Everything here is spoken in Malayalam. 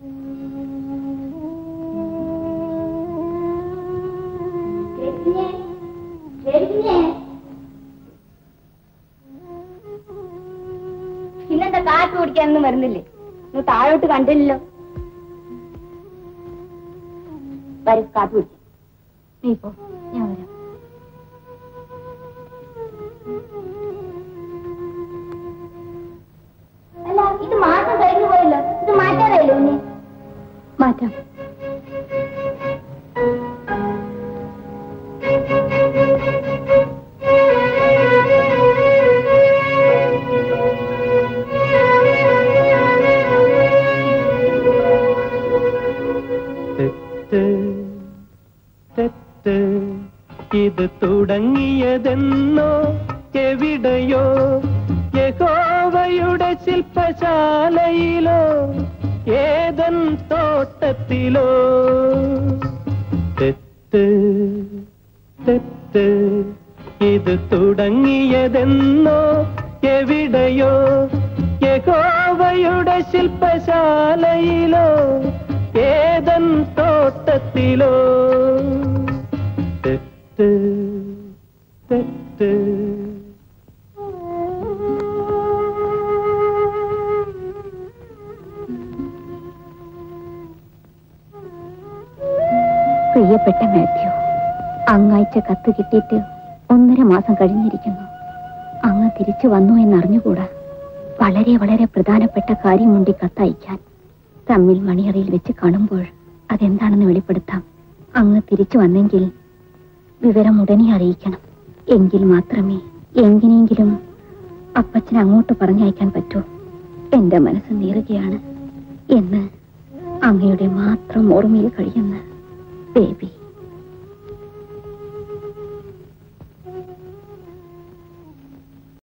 ഇന്നെന്താ കാറ്റ് കുടിക്കാനൊന്നും വരുന്നില്ലേ നീ താഴോട്ട് കണ്ടില്ലല്ലോ വരും കാറ്റ് കുടിക്കും നീ പോ ഞാൻ വരാം അല്ല ഇത് മാസം കഴിഞ്ഞു പോയല്ലോ ഇത് മാറ്റാതായല്ലോ ഇനി മാറ്റാം തെറ്റ് തെറ്റ് ഇത് തുടങ്ങിയതെന്നോ എവിടെയോ യഹോവയുടെ ശില്പശാലയിലോ ഏതൻ തോട്ടത്തിലോ തെറ്റ് തെറ്റ് ഇത് തുടങ്ങിയതെന്നോ എവിടെയോ യഹോവയുടെ ശില്പശാലയിലോ ഏതൻ തോട്ടത്തിലോ തെറ്റ് തെറ്റ് പ്രിയപ്പെട്ട മാത്യു അങ്ങയച്ച കത്ത് കിട്ടിയിട്ട് ഒന്നര മാസം കഴിഞ്ഞിരിക്കുന്നു അങ്ങ് തിരിച്ചു വന്നു എന്നറിഞ്ഞുകൂടാ വളരെ വളരെ പ്രധാനപ്പെട്ട കാര്യമുണ്ട് ഈ കത്തയക്കാൻ തമ്മിൽ മണിയറയിൽ വെച്ച് കാണുമ്പോൾ അതെന്താണെന്ന് വെളിപ്പെടുത്താം അങ്ങ് തിരിച്ചു വന്നെങ്കിൽ വിവരം ഉടനെ അറിയിക്കണം എങ്കിൽ മാത്രമേ എങ്ങനെയെങ്കിലും അപ്പച്ചൻ അങ്ങോട്ട് പറഞ്ഞയക്കാൻ പറ്റൂ എന്റെ മനസ്സ് നീറുകയാണ് എന്ന് അങ്ങയുടെ മാത്രം ഓർമ്മയിൽ കഴിയുന്ന ബേബി